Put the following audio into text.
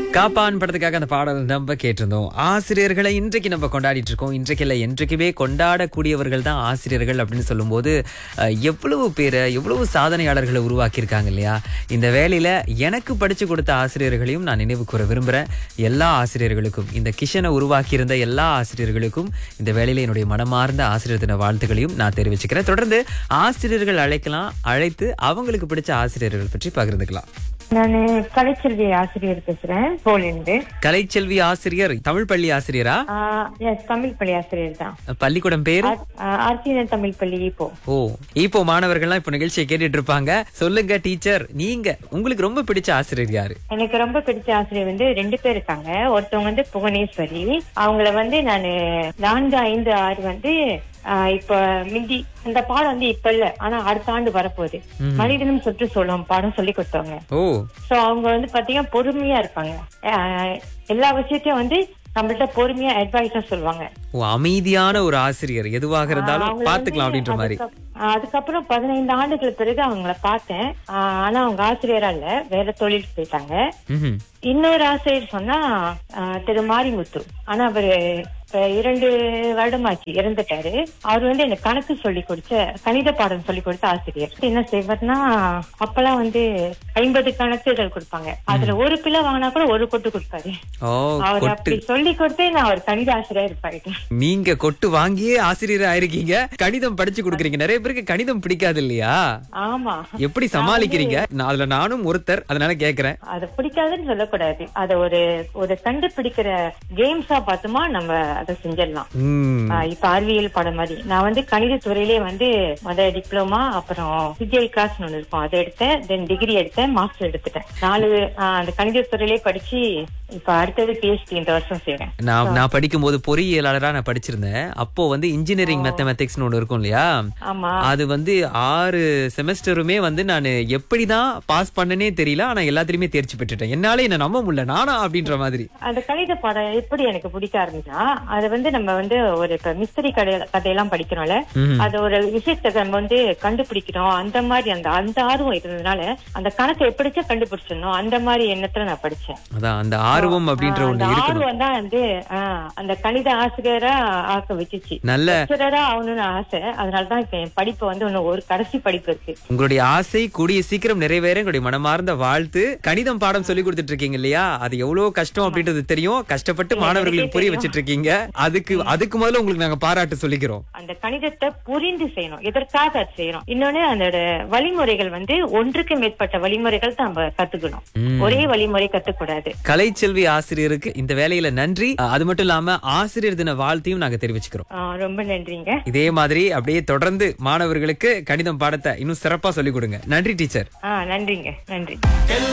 காப்பான் படத்துக்காக அந்த பாடல் நம்ம கேட்டிருந்தோம் ஆசிரியர்களை இன்றைக்கு நம்ம கொண்டாடிட்டு இருக்கோம் இன்றைக்கு இல்லை என்றைக்குமே கொண்டாடக்கூடியவர்கள் தான் ஆசிரியர்கள் அப்படின்னு சொல்லும்போது அஹ், எவ்வளவு பேரை எவ்வளவு சாதனையாளர்களை உருவாக்கியிருக்காங்க இல்லையா இந்த வேலையில எனக்கு படிச்சு கொடுத்த ஆசிரியர்களையும் நான் நினைவு கூற விரும்புறேன் எல்லா ஆசிரியர்களுக்கும் இந்த கிஷனை உருவாக்கியிருந்த எல்லா ஆசிரியர்களுக்கும் இந்த வேலையில என்னுடைய மனமார்ந்த ஆசிரியர் தின வாழ்த்துக்களையும் நான் தெரிவிச்சுக்கிறேன் தொடர்ந்து ஆசிரியர்கள் அழைக்கலாம் அழைத்து அவங்களுக்கு பிடிச்ச ஆசிரியர்கள் பற்றி பகிர்ந்துக்கலாம் நான் கலைச்செல்வி ஆசிரியர் பேசுறேன் போலிருந்து கலைச்செல்வி ஆசிரியர் தமிழ் பள்ளி ஆசிரியரா எஸ் தமிழ் பள்ளி ஆசிரியர் தான் பள்ளிக்கூடம் பேரு ஆர்சிஎன் தமிழ் பள்ளி இப்போ ஓ இப்போ மாணவர்கள்லாம் இப்போ நிகழ்ச்சியை கேட்டுட்டு இருப்பாங்க சொல்லுங்க டீச்சர் நீங்க உங்களுக்கு ரொம்ப பிடிச்ச ஆசிரியர் யாரு எனக்கு ரொம்ப பிடிச்ச ஆசிரியர் வந்து ரெண்டு பேர் இருக்காங்க ஒருத்தவங்க வந்து புவனேஸ்வரி அவங்கள வந்து நான் நான்கு ஐந்து ஆறு வந்து ஆஹ் இப்ப மிந்தி அந்த பாடம் வந்து இப்ப இல்ல ஆனா அடுத்த ஆண்டு வரப்போகுது மனிதனும் சுற்றுச்சூழலும் பாடம் சொல்லி கொடுத்தவங்க ஓ சோ அவங்க வந்து பாத்தீங்கன்னா பொறுமையா இருப்பாங்க ஆஹ் எல்லா விஷயத்தையும் வந்து நம்மள்ட்ட பொறுமையா அட்வைஸா சொல்லுவாங்க ஓ அமைதியான ஒரு ஆசிரியர் எதுவாக இருந்தாலும் அவங்கள பாத்துக்கலாம் வந்து அப்படின்ற மாதிரி அதுக்கப்- ஆஹ் அதுக்கப்புறம் பதினைந்து ஆண்டுகள் பிறகு அவங்கள பார்த்தேன் ஆஹ் ஆனா அவங்க ஆசிரியரா இல்ல வேற தொழில் போயிட்டாங்க ம்ஹும். இன்னொரு ஆசிரியர் சொன்னா ஆஹ் திரு மாரிமுத்து ஆனா அவரு இப்ப இரண்டு வருடமாச்சு இறந்துட்டாரு அவர் வந்து எனக்கு கணக்கு சொல்லி கொடுத்த கணித பாடம் சொல்லி கொடுத்த ஆசிரியர் என்ன செய்வார்னா அப்பெல்லாம் வந்து ஐம்பது கணக்குகள் கொடுப்பாங்க அதுல ஒரு பிள்ளை வாங்கினா கூட ஒரு கொட்டு கொடுப்பாரு ஓ அவர் கொட்டு அப்படி சொல்லி கொடுத்தே நான் ஒரு கணித ஆசிரியர் இருப்பாரு நீங்க கொட்டு வாங்கியே ஆசிரியர் ஆயிருக்கீங்க கணிதம் படிச்சு கொடுக்குறீங்க நிறைய பேருக்கு கணிதம் பிடிக்காது இல்லையா ஆமா எப்படி சமாளிக்கிறீங்க நான் அதுல நானும் ஒருத்தர் அதனால கேக்குறேன் அது பிடிக்காதுன்னு சொல்லக்கூடாது அத ஒரு ஒரு கண்டுபிடிக்கிற கேம்ஸா பார்த்தோமா நம்ம அதை செஞ்சிடலாம் உம் ஆஹ் இப்ப அறிவியல் பாடம் மாதிரி நான் வந்து கணித துறையிலே வந்து முத டிப்ளமா அப்புறம் சிஜிஐ கிளாஸ் ஒன்று இருக்கும் அதை எடுத்தேன் தென் டிகிரி எடுத்தேன் மாஸ்டர் எடுத்துட்டேன் நாலு ஆஹ் அந்த கணித துறையிலே படிச்சு இப்ப அடுத்தது பிஹெச்டி இந்த வருஷம் செய்றேன் நான் நான் படிக்கும் போது பொறியியலாளரா நான் படிச்சிருந்தேன் அப்போ வந்து இன்ஜினியரிங் மேத்தமெட்டிக்ஸ்னு ஒன்று இருக்கும் இல்லையா ஆமா அது வந்து ஆறு செமஸ்டருமே வந்து நான் எப்படிதான் பாஸ் பண்ணனே தெரியல ஆனா எல்லாத்துலயுமே தேர்ச்சி பெற்றுட்டேன் என்னால என்ன நம்ப முடியல நானா அப்படின்ற மாதிரி அந்த கணித பாடம் எப்படி எனக்கு பிடிக்க ஆரம்பிச்சா அது வந்து நம்ம வந்து ஒரு இப்ப மிஸ்திரி கதை கதையெல்லாம் படிக்கிறோம்ல ம்ஹும். அது ஒரு விஷயத்தை நம்ம வந்து கண்டுபிடிக்கிறோம் அந்த மாதிரி அந்த அந்த ஆர்வம் இருந்ததுனால அந்த கணக்கை எப்படிச்சா கண்டுபிடிச்சிடணும் அந்த மாதிரி எண்ணத்துல நான் படிச்சேன் அதான் அந்த ஆர்வம் அப்படின்ற அந்த ஒண்ணு இருக்கணும் ஆர்வம் தான் வந்து ஆஹ், அந்த கணித ஆசிரியரா ஆக்க வச்சுச்சு நல்ல லெக்சரரா ஆகணும்னு ஆசை அதனாலதான் இப்ப என் படிப்பு வந்து இன்னும் ஒரு கடைசி படிப்பு இருக்கு உங்களுடைய ஆசை கூடிய சீக்கிரம் நிறைவேற உங்களுடைய மனமார்ந்த வாழ்த்து கணிதம் பாடம் சொல்லி கொடுத்துட்டு இருக்கீங்க இல்லையா அது எவ்வளவு கஷ்டம் அப்படின்றது தெரியும் கஷ்டப்பட்டு மாணவர்களுக்கு புரிய வச்சிட்டு இருக்கீங்க அதுக்கு அதுக்கு முதல்ல உங்களுக்கு நாங்க பாராட்டு சொல்லிக்கிறோம் அந்த கணிதத்தை புரிந்து செய்யணும் எதற்காக அது செய்யறோம் இன்னொன்னு அதோட வழிமுறைகள் வந்து ஒன்றுக்கு மேற்பட்ட வழிமுறைகள் தான் நம்ம கத்துக்கணும் ம். ஒரே வழிமுறை கத்துக்கூடாது கலைச்செல்வி ஆசிரியருக்கு இந்த வேலையில நன்றி அது மட்டும் இல்லாம ஆசிரியர் தின வாழ்த்தையும் நாங்க தெரிவிச்சுக்கிறோம் ஆஹ், ரொம்ப நன்றிங்க இதே மாதிரி அப்படியே தொடர்ந்து மாணவர்களுக்கு கணிதம் பாடத்தை இன்னும் சிறப்பா சொல்லிக் கொடுங்க நன்றி டீச்சர் ஆஹ் நன்றிங்க நன்றி